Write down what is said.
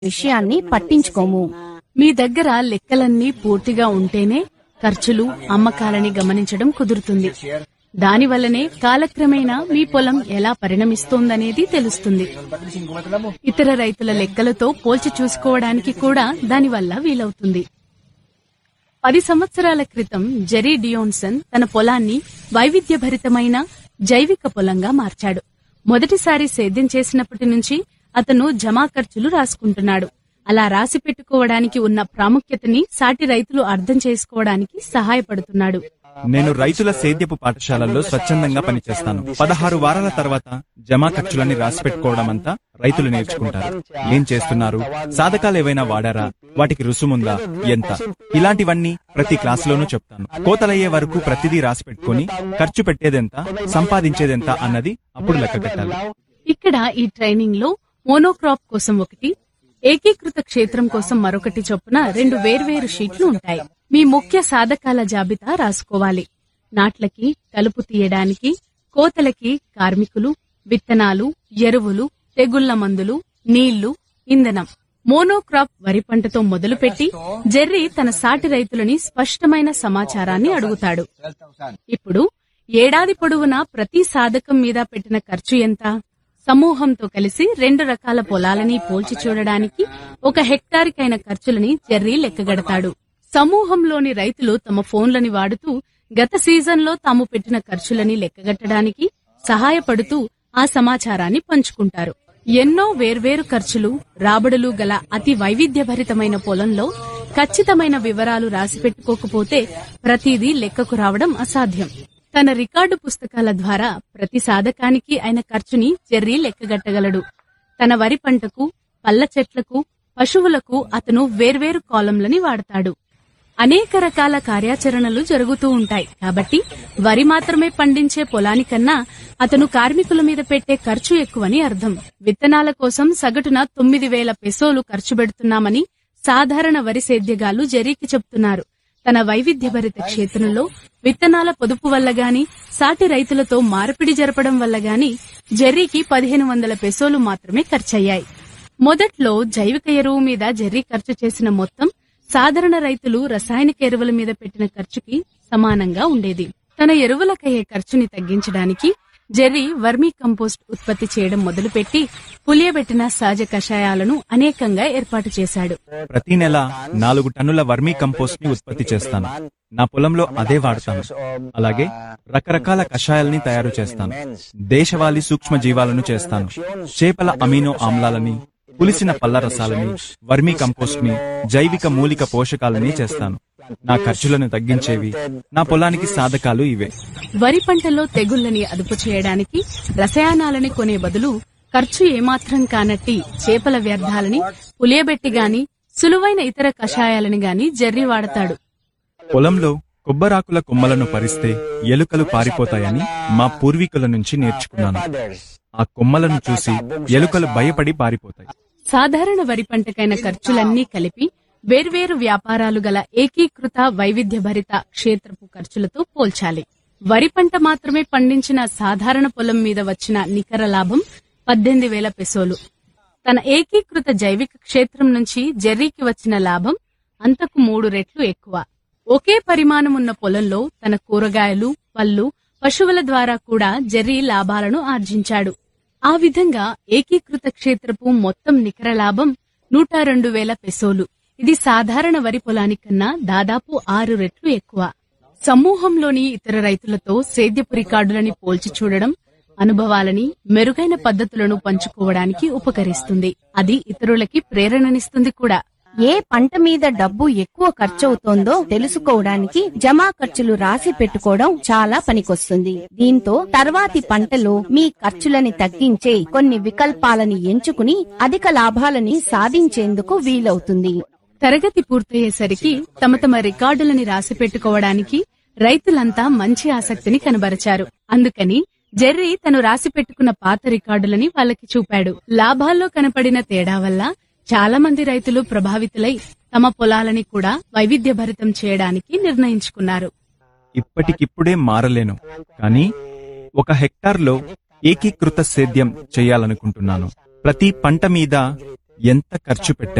విషయాన్ని పట్టించుకోము మీ దగ్గర లెక్కలన్నీ పూర్తిగా ఉంటేనే ఖర్చులు అమ్మకాలని గమనించడం కుదురుతుంది దానివల్లనే కాలక్రమేణా మీ పొలం ఎలా పరిణమిస్తోందనేది తెలుస్తుంది ఇతర రైతుల లెక్కలతో పోల్చి చూసుకోవడానికి కూడా దానివల్ల వీలవుతుంది పది సంవత్సరాల క్రితం జెరీ డియోన్సన్ తన పొలాన్ని వైవిధ్యభరితమైన జైవిక పొలంగా మార్చాడు మొదటిసారి సేద్యం చేసినప్పటి నుంచి అతను జమా ఖర్చులు రాసుకుంటున్నాడు అలా రాసి పెట్టుకోవడానికి ఉన్న ప్రాముఖ్యతని సాటి రైతులు అర్థం చేసుకోవడానికి సహాయపడుతున్నాడు నేను రైతుల సేద్యపు పాఠశాలల్లో స్వచ్ఛందంగా పనిచేస్తాను పదహారు వారాల తర్వాత జమా ఖర్చులని రాసి పెట్టుకోవడం అంతా రైతులు నేర్చుకుంటారు ఏం చేస్తున్నారు సాధకాలు ఏవైనా వాడారా వాటికి రుసుముందా ఎంత ఇలాంటివన్నీ ప్రతి క్లాసులోనూ చెప్తాను కోతలయ్యే వరకు ప్రతిదీ రాసి పెట్టుకుని ఖర్చు పెట్టేదెంత సంపాదించేదెంత అన్నది అప్పుడు లెక్క కట్టాలి ఇక్కడ ఈ ట్రైనింగ్ లో మోనోక్రాప్ కోసం ఒకటి ఏకీకృత క్షేత్రం కోసం మరొకటి చొప్పున రెండు వేర్వేరు షీట్లు ఉంటాయి మీ ముఖ్య సాధకాల జాబితా రాసుకోవాలి నాట్లకి కలుపు తీయడానికి కోతలకి కార్మికులు విత్తనాలు ఎరువులు తెగుళ్ల మందులు నీళ్లు ఇంధనం మోనోక్రాప్ వరి పంటతో మొదలుపెట్టి జెర్రీ తన సాటి రైతులని స్పష్టమైన సమాచారాన్ని అడుగుతాడు ఇప్పుడు ఏడాది పొడవునా ప్రతి సాధకం మీద పెట్టిన ఖర్చు ఎంత సమూహంతో కలిసి రెండు రకాల పొలాలని పోల్చి చూడడానికి ఒక హెక్టార్కైన ఖర్చులని జెర్రీ లెక్కగడతాడు సమూహంలోని రైతులు తమ ఫోన్లని వాడుతూ గత సీజన్లో తాము పెట్టిన ఖర్చులని లెక్కగట్టడానికి సహాయపడుతూ ఆ సమాచారాన్ని పంచుకుంటారు ఎన్నో వేర్వేరు ఖర్చులు రాబడులు గల అతి వైవిధ్యభరితమైన పొలంలో ఖచ్చితమైన వివరాలు రాసిపెట్టుకోకపోతే ప్రతిదీ లెక్కకు రావడం అసాధ్యం తన రికార్డు పుస్తకాల ద్వారా ప్రతి సాధకానికి ఆయన ఖర్చుని జెర్రీ లెక్కగట్టగలడు తన వరి పంటకు పళ్ళ చెట్లకు పశువులకు అతను వేర్వేరు కాలంలని వాడతాడు అనేక రకాల కార్యాచరణలు జరుగుతూ ఉంటాయి కాబట్టి వరి మాత్రమే పండించే పొలానికన్నా అతను కార్మికుల మీద పెట్టే ఖర్చు ఎక్కువని అర్థం విత్తనాల కోసం సగటున తొమ్మిది వేల పెసోలు ఖర్చు పెడుతున్నామని సాధారణ వరి సేద్యగాళ్లు జెర్రీకి చెప్తున్నారు తన వైవిధ్యభరిత క్షేత్రంలో విత్తనాల పొదుపు వల్ల గాని సాటి రైతులతో మార్పిడి జరపడం వల్ల గాని జెర్రీకి పదిహేను వందల పెసోలు మాత్రమే ఖర్చయ్యాయి మొదట్లో జైవిక ఎరువు మీద జెర్రీ ఖర్చు చేసిన మొత్తం సాధారణ రైతులు రసాయనిక ఎరువుల మీద పెట్టిన ఖర్చుకి సమానంగా ఉండేది తన ఎరువులకయ్యే ఖర్చుని తగ్గించడానికి జెర్రీ వర్మీ కంపోస్ట్ ఉత్పత్తి చేయడం మొదలుపెట్టి పులియబెట్టిన సహజ కషాయాలను అనేకంగా ఏర్పాటు చేశాడు ప్రతి నెల నాలుగు టన్నుల వర్మీ కంపోస్ట్ ని ఉత్పత్తి చేస్తాను నా పొలంలో అదే వాడతాను అలాగే రకరకాల కషాయాల్ని తయారు చేస్తాను దేశవాళీ సూక్ష్మ జీవాలను చేస్తాను చేపల అమీనో ఆమ్లాలని పులిసిన పళ్ళ రసాలని వర్మీ కంపోస్ట్ ని జైవిక మూలిక పోషకాలని చేస్తాను నా ఖర్చులను తగ్గించేవి నా పొలానికి సాధకాలు ఇవే వరి పంటలో తెగుళ్లని అదుపు చేయడానికి రసాయనాలని కొనే బదులు ఖర్చు ఏమాత్రం కానట్టి చేపల వ్యర్థాలని పులియబెట్టి గాని సులువైన ఇతర కషాయాలని గాని జెర్రీ వాడతాడు పొలంలో కొబ్బరాకుల కొమ్మలను పరిస్తే ఎలుకలు పారిపోతాయని మా పూర్వీకుల నుంచి నేర్చుకున్నాను ఆ కొమ్మలను చూసి ఎలుకలు భయపడి పారిపోతాయి సాధారణ వరి పంటకైన ఖర్చులన్నీ కలిపి వేర్వేరు వ్యాపారాలు గల ఏకీకృత వైవిధ్యభరిత క్షేత్రపు ఖర్చులతో పోల్చాలి వరి పంట మాత్రమే పండించిన సాధారణ పొలం మీద వచ్చిన నికర లాభం పద్దెనిమిది వేల పెసోలు తన ఏకీకృత జైవిక క్షేత్రం నుంచి జెర్రీకి వచ్చిన లాభం అంతకు మూడు రెట్లు ఎక్కువ ఒకే పరిమాణం ఉన్న పొలంలో తన కూరగాయలు పళ్ళు పశువుల ద్వారా కూడా జెర్రీ లాభాలను ఆర్జించాడు ఆ విధంగా ఏకీకృత క్షేత్రపు మొత్తం నికర లాభం నూట రెండు వేల పెసోలు ఇది సాధారణ వరి పొలానికన్నా దాదాపు ఆరు రెట్లు ఎక్కువ సమూహంలోని ఇతర రైతులతో సేద్యపు రికార్డులని పోల్చి చూడడం అనుభవాలని మెరుగైన పద్ధతులను పంచుకోవడానికి ఉపకరిస్తుంది అది ఇతరులకి ప్రేరణనిస్తుంది కూడా ఏ పంట మీద డబ్బు ఎక్కువ ఖర్చవుతోందో తెలుసుకోవడానికి జమా ఖర్చులు రాసి పెట్టుకోవడం చాలా పనికొస్తుంది దీంతో తర్వాతి పంటలో మీ ఖర్చులని తగ్గించే కొన్ని వికల్పాలని ఎంచుకుని అధిక లాభాలని సాధించేందుకు వీలవుతుంది తరగతి పూర్తయ్యేసరికి తమ తమ రికార్డులని రాసి పెట్టుకోవడానికి రైతులంతా మంచి ఆసక్తిని కనబరిచారు అందుకని జెర్రీ తను రాసి పెట్టుకున్న పాత రికార్డులని వాళ్ళకి చూపాడు లాభాల్లో కనపడిన తేడా వల్ల చాలా మంది రైతులు ప్రభావితులై తమ పొలాలని కూడా వైవిధ్యభరితం చేయడానికి నిర్ణయించుకున్నారు ఇప్పటికిప్పుడే మారలేను కానీ ఒక హెక్టార్లో ఏకీకృత సేద్యం చేయాలనుకుంటున్నాను ప్రతి పంట మీద ఎంత ఖర్చు పెట్టారు